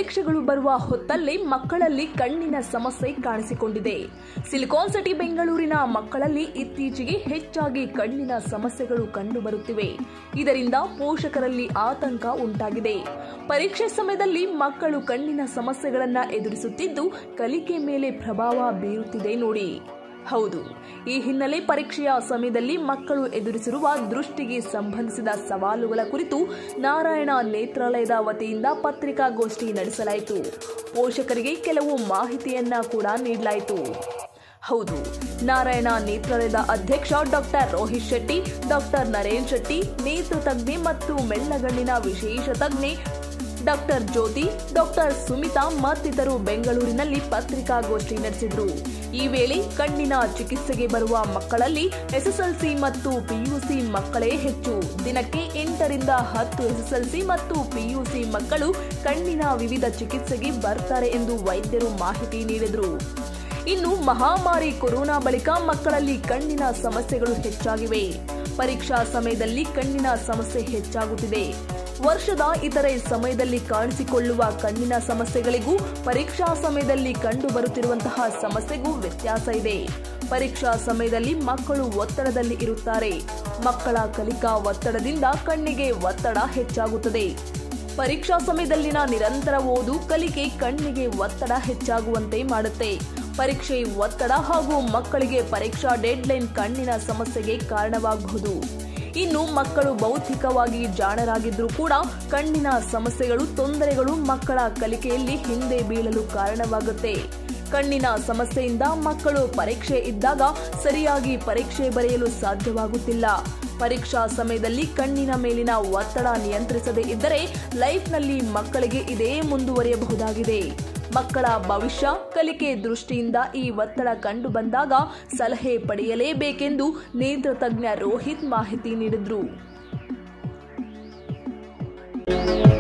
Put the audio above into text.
ಪರೀಕ್ಷೆಗಳು ಬರುವ ಹೊತ್ತಲ್ಲೇ ಮಕ್ಕಳಲ್ಲಿ ಕಣ್ಣಿನ ಸಮಸ್ಯೆ ಕಾಣಿಸಿಕೊಂಡಿದೆ ಸಿಲಿಕಾನ್ ಸಿಟಿ ಬೆಂಗಳೂರಿನ ಮಕ್ಕಳಲ್ಲಿ ಇತ್ತೀಚೆಗೆ ಹೆಚ್ಚಾಗಿ ಕಣ್ಣಿನ ಸಮಸ್ಯೆಗಳು ಕಂಡುಬರುತ್ತಿವೆ ಇದರಿಂದ ಪೋಷಕರಲ್ಲಿ ಆತಂಕ ಉಂಟಾಗಿದೆ ಪರೀಕ್ಷೆ ಸಮಯದಲ್ಲಿ ಮಕ್ಕಳು ಕಣ್ಣಿನ ಸಮಸ್ಯೆಗಳನ್ನ ಎದುರಿಸುತ್ತಿದ್ದು ಕಲಿಕೆ ಮೇಲೆ ಪ್ರಭಾವ ಬೀರುತ್ತಿದೆ ನೋಡಿ ಹೌದು ಈ ಹಿನ್ನೆಲೆ ಪರೀಕ್ಷೆಯ ಸಮಯದಲ್ಲಿ ಮಕ್ಕಳು ಎದುರಿಸಿರುವ ದೃಷ್ಟಿಗೆ ಸಂಬಂಧಿಸಿದ ಸವಾಲುಗಳ ಕುರಿತು ನಾರಾಯಣ ನೇತ್ರಾಲಯದ ವತಿಯಿಂದ ಪತ್ರಿಕಾಗೋಷ್ಠಿ ನಡೆಸಲಾಯಿತು ಪೋಷಕರಿಗೆ ಕೆಲವು ಮಾಹಿತಿಯನ್ನ ಕೂಡ ನೀಡಲಾಯಿತು ಹೌದು ನಾರಾಯಣ ನೇತ್ರಾಲಯದ ಅಧ್ಯಕ್ಷ ಡಾಕ್ಟರ್ ರೋಹಿತ್ ಶೆಟ್ಟಿ ಡಾಕ್ಟರ್ ನರೇನ್ ಶೆಟ್ಟಿ ನೇತ್ರ ತಜ್ಞೆ ಮತ್ತು ಮೆಲ್ಲಗಣ್ಣಿನ ವಿಶೇಷ ತಜ್ಞೆ ಡಾಕ್ಟರ್ ಜ್ಯೋತಿ ಡಾಕ್ಟರ್ ಸುಮಿತಾ ಮತ್ತಿತರರು ಬೆಂಗಳೂರಿನಲ್ಲಿ ಪತ್ರಿಕಾಗೋಷ್ಠಿ ನಡೆಸಿದ್ರು ಈ ವೇಳೆ ಕಣ್ಣಿನ ಚಿಕಿತ್ಸೆಗೆ ಬರುವ ಮಕ್ಕಳಲ್ಲಿ ಎಸ್ಎಸ್ಎಲ್ಸಿ ಮತ್ತು ಪಿಯುಸಿ ಮಕ್ಕಳೇ ಹೆಚ್ಚು ದಿನಕ್ಕೆ ಎಂಟರಿಂದ ಹತ್ತು ಎಸ್ಎಸ್ಎಲ್ಸಿ ಮತ್ತು ಪಿಯುಸಿ ಮಕ್ಕಳು ಕಣ್ಣಿನ ವಿವಿಧ ಚಿಕಿತ್ಸೆಗೆ ಬರ್ತಾರೆ ಎಂದು ವೈದ್ಯರು ಮಾಹಿತಿ ನೀಡಿದರು ಇನ್ನು ಮಹಾಮಾರಿ ಕೊರೋನಾ ಬಳಿಕ ಮಕ್ಕಳಲ್ಲಿ ಕಣ್ಣಿನ ಸಮಸ್ಯೆಗಳು ಹೆಚ್ಚಾಗಿವೆ ಪರೀಕ್ಷಾ ಸಮಯದಲ್ಲಿ ಕಣ್ಣಿನ ಸಮಸ್ಯೆ ಹೆಚ್ಚಾಗುತ್ತಿದೆ ವರ್ಷದ ಇತರೆ ಸಮಯದಲ್ಲಿ ಕಾಣಿಸಿಕೊಳ್ಳುವ ಕಣ್ಣಿನ ಸಮಸ್ಯೆಗಳಿಗೂ ಪರೀಕ್ಷಾ ಸಮಯದಲ್ಲಿ ಕಂಡುಬರುತ್ತಿರುವಂತಹ ಸಮಸ್ಯೆಗೂ ವ್ಯತ್ಯಾಸ ಇದೆ ಪರೀಕ್ಷಾ ಸಮಯದಲ್ಲಿ ಮಕ್ಕಳು ಒತ್ತಡದಲ್ಲಿ ಇರುತ್ತಾರೆ ಮಕ್ಕಳ ಕಲಿಕಾ ಒತ್ತಡದಿಂದ ಕಣ್ಣಿಗೆ ಒತ್ತಡ ಹೆಚ್ಚಾಗುತ್ತದೆ ಪರೀಕ್ಷಾ ಸಮಯದಲ್ಲಿನ ನಿರಂತರ ಓದು ಕಲಿಕೆ ಕಣ್ಣಿಗೆ ಒತ್ತಡ ಹೆಚ್ಚಾಗುವಂತೆ ಮಾಡುತ್ತೆ ಪರೀಕ್ಷೆ ಒತ್ತಡ ಹಾಗೂ ಮಕ್ಕಳಿಗೆ ಪರೀಕ್ಷಾ ಡೆಡ್ಲೈನ್ ಕಣ್ಣಿನ ಸಮಸ್ಯೆಗೆ ಕಾರಣವಾಗಬಹುದು ಇನ್ನು ಮಕ್ಕಳು ಬೌದ್ಧಿಕವಾಗಿ ಜಾಣರಾಗಿದ್ರೂ ಕೂಡ ಕಣ್ಣಿನ ಸಮಸ್ಯೆಗಳು ತೊಂದರೆಗಳು ಮಕ್ಕಳ ಕಲಿಕೆಯಲ್ಲಿ ಹಿಂದೆ ಬೀಳಲು ಕಾರಣವಾಗುತ್ತೆ ಕಣ್ಣಿನ ಸಮಸ್ಯೆಯಿಂದ ಮಕ್ಕಳು ಪರೀಕ್ಷೆ ಇದ್ದಾಗ ಸರಿಯಾಗಿ ಪರೀಕ್ಷೆ ಬರೆಯಲು ಸಾಧ್ಯವಾಗುತ್ತಿಲ್ಲ ಪರೀಕ್ಷಾ ಸಮಯದಲ್ಲಿ ಕಣ್ಣಿನ ಮೇಲಿನ ಒತ್ತಡ ನಿಯಂತ್ರಿಸದೇ ಇದ್ದರೆ ಲೈಫ್ನಲ್ಲಿ ಮಕ್ಕಳಿಗೆ ಇದೇ ಮುಂದುವರಿಯಬಹುದಾಗಿದೆ ಮಕ್ಕಳ ಭವಿಷ್ಯ ಕಲಿಕೆ ದೃಷ್ಟಿಯಿಂದ ಈ ಒತ್ತಡ ಕಂಡು ಬಂದಾಗ ಸಲಹೆ ಪಡೆಯಲೇಬೇಕೆಂದು ನೇತ್ರ ತಜ್ಞ ರೋಹಿತ್ ಮಾಹಿತಿ ನೀಡಿದ್ರು